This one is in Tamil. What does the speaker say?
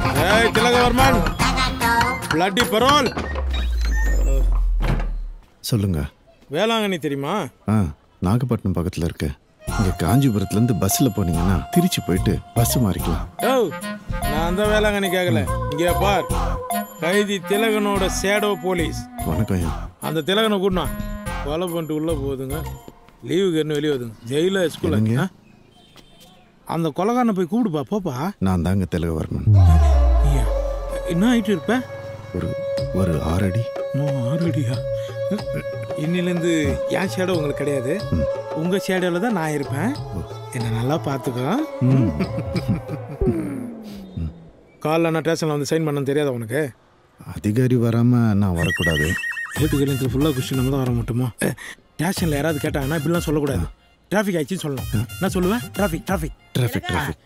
ஏய் திலகவர்மன் பிளட்டி பரோல் சொல்லுங்க வேளாங்கண்ணி தெரியுமா ஆ நாகப்பட்டினம் பக்கத்தில் இருக்கு இங்கே காஞ்சிபுரத்துலேருந்து பஸ்ஸில் போனீங்கன்னா திருச்சி போயிட்டு பஸ் மாறிக்கலாம் ஓ நான் அந்த வேளாங்கண்ணி கேட்கல இங்கே பார் கைதி திலகனோட சேடோ போலீஸ் வணக்கம் ஐயா அந்த திலகனை கூட்டினா கொலை பண்ணிட்டு உள்ளே போகுதுங்க லீவுக்கு என்ன வெளியே வருதுங்க ஜெயில என்னங்க? ஸ்கூலில் அந்த கொலகாரனை போய் கூப்பிடுப்பா போப்பா நான் தாங்க திலகவர்மன் நீயா? என்ன ஆயிட்டு இருப்ப ஒரு ஒரு ஆறடி நோ ஆல்ரெடியா இன்னிலேருந்து என் ஷேடோ உங்களுக்கு கிடையாது உங்க ஷேடோவில் தான் நான் இருப்பேன் என்ன நல்லா பார்த்துக்கோ காலைல நான் ஸ்டேஷனில் வந்து சைன் பண்ண தெரியாதா உனக்கு அதிகாரி வராமல் நான் வரக்கூடாது வீட்டு கல்யாணத்தில் ஃபுல்லாக குஷி நம்ம தான் வர மாட்டோமோ ஸ்டேஷனில் யாராவது கேட்டாங்கன்னா இப்படிலாம் சொல்லக்கூடாது டிராஃபிக் ஆயிடுச்சுன்னு சொல்லணும் நான் சொல்லுவேன் டிராஃபிக் டிராஃபிக் டிராஃபிக் டிராஃபிக்